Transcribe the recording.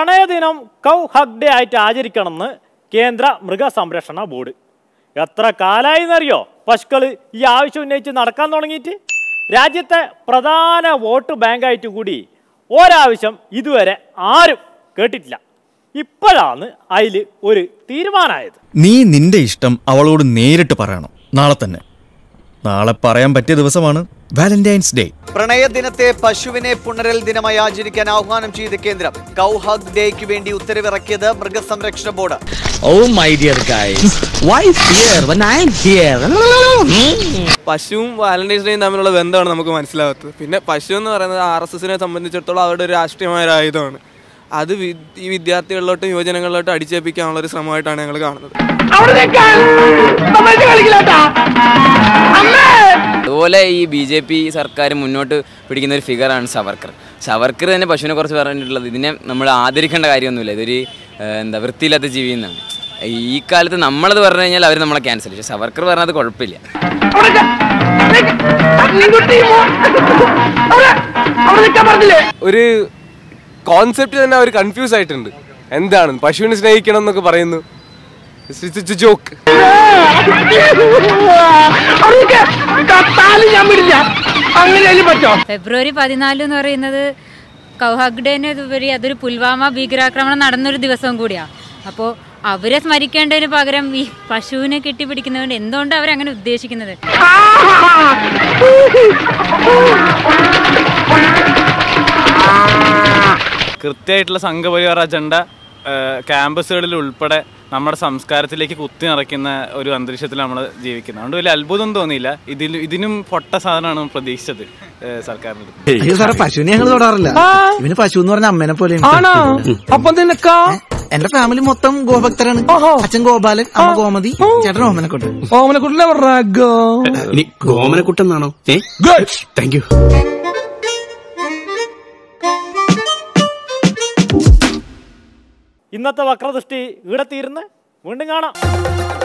പ്രണയദിനം കൗ hug day ആയിട്ട് ആചരിക്കണമെന്ന് കേന്ദ്ര മൃഗസംരക്ഷണ ബോർഡ് എത്ര കാലായി എന്നറിയോ പശുക്കൾ ഈ ആവശ്യം ഉന്നയിച്ച് നടക്കാൻ തുടങ്ങിയിട്ട് രാജ്യത്തെ പ്രധാന വോട്ട് ബാങ്കായിട്ട് കൂടി ഒരാവശ്യം ഇതുവരെ ആരും കേട്ടിട്ടില്ല ഇപ്പോഴാണ് അതിൽ ഒരു തീരുമാനമായത് നീ നിന്റെ ഇഷ്ടം അവളോട് നേരിട്ട് പറയണം നാളെ തന്നെ നാളെ പറയാൻ പറ്റിയ ദിവസമാണ് വാലന്റൈൻസ് ഡേ പ്രണയദിനത്തെ പശുവിനെ പുണരൽ ദിനമായി ആചരിക്കാൻ ആഹ്വാനം ചെയ്ത കേന്ദ്രം കൗഹഗ് ഡേക്ക് വേണ്ടി ഉത്തരവിറക്കിയത് മൃഗസംരക്ഷണ board Oh my dear guys, why fear when I'm here? പശുവും വാലന്റൈൻസ് ഡേയും തമ്മിലുള്ള ബന്ധമാണ് നമുക്ക് മനസ്സിലാവാത്തത് പിന്നെ പശു എന്ന് പറയുന്നത് ആർ എസ് എസിനെ സംബന്ധിച്ചിടത്തോളം അവരുടെ ഒരു രാഷ്ട്രീയമായ ഒരു ആയുധമാണ് അത് വി- ഈ വിദ്യാർത്ഥികളിലോട്ടും യുവജനങ്ങളിലോട്ടും അടിച്ചേൽപ്പിക്കാനുള്ള ഒരു ശ്രമമായിട്ടാണ് ഞങ്ങൾ കാണുന്നത് അതുപോലെ ഈ ബി ജെ പി സർക്കാർ മുന്നോട്ട് പിടിക്കുന്ന ഒരു ഫിഗറാണ് സവർക്കർ സവർക്കർ തന്നെ പശുവിനെ കുറിച്ച് പറഞ്ഞിട്ടുള്ളത് ഇതിനെ നമ്മൾ ആദരിക്കേണ്ട കാര്യമൊന്നുമില്ല ഇതൊരു ഏഹ്, എന്താ വൃത്തിയില്ലാത്ത ജീവി എന്നാണ് ഈ കാലത്ത് നമ്മളത് പറഞ്ഞു കഴിഞ്ഞാൽ അവർ നമ്മളെ ക്യാൻസൽ പക്ഷെ സവർക്കർ പറഞ്ഞത് കുഴപ്പമില്ല ഒരു കോൺസെപ്റ്റ് തന്നെ അവർ കൺഫ്യൂസ് ആയിട്ടുണ്ട് എന്താണ് പശുവിനെ സ്നേഹിക്കണം എന്നൊക്കെ പറയുന്നു ജോക്ക് ഫെബ്രുവരി പതിനാല് എന്ന് പറയുന്നത് കൗഹഗ്ഡേനെ ഉപരി അതൊരു പുൽവാമ ഭീകരാക്രമണം നടന്നൊരു ദിവസവും കൂടിയാ അപ്പോൾ അവരെ സ്മരിക്കേണ്ടതിന് പകരം ഈ പശുവിനെ കെട്ടിപ്പിടിക്കുന്നതുകൊണ്ട് എന്തുകൊണ്ട് അവരങ്ങനെ ഉദ്ദേശിക്കുന്നത് കൃത്യമായിട്ടുള്ള സംഘപരിവാർ അജണ്ട ക്യാമ്പസുകളിൽ ഉൾപ്പെടെ നമ്മുടെ സംസ്കാരത്തിലേക്ക് കുത്തി നിറയ്ക്കുന്ന ഒരു അന്തരീക്ഷത്തിൽ നമ്മൾ ജീവിക്കുന്നത് അതുകൊണ്ട് വലിയ അത്ഭുതം തോന്നിയില്ല ഇതിൽ ഇതിനും പൊട്ട സാധനമാണ് പ്രതീക്ഷിച്ചത് ഏഹ് സർക്കാരിൻ്റെ അടുത്ത് അയ്യോ സാറേ പശുവിനെ ഞങ്ങൾ തൊടാറില്ല ഇവന് പശു എന്ന് പറഞ്ഞ അമ്മേനെ പോലെ അപ്പൊ നിനക്കാ എന്റെ ഫാമിലി മൊത്തം ഗോഭക്തരാണ് അച്ഛൻ ഗോപാലൻ അമ്മ ഗോമതി ചേട്ടൻ ഓമനക്കോട്ട് ഓമനക്കുട്ടിലെ പറഞ്ഞോ ഇനി ഗോമനക്കുട്ടെന്നാണോ ഏ താങ്ക് യു ഇന്നത്തെ വക്രദൃഷ്ടി ഇവിടെ തീരുന്ന് വീണ്ടും കാണാം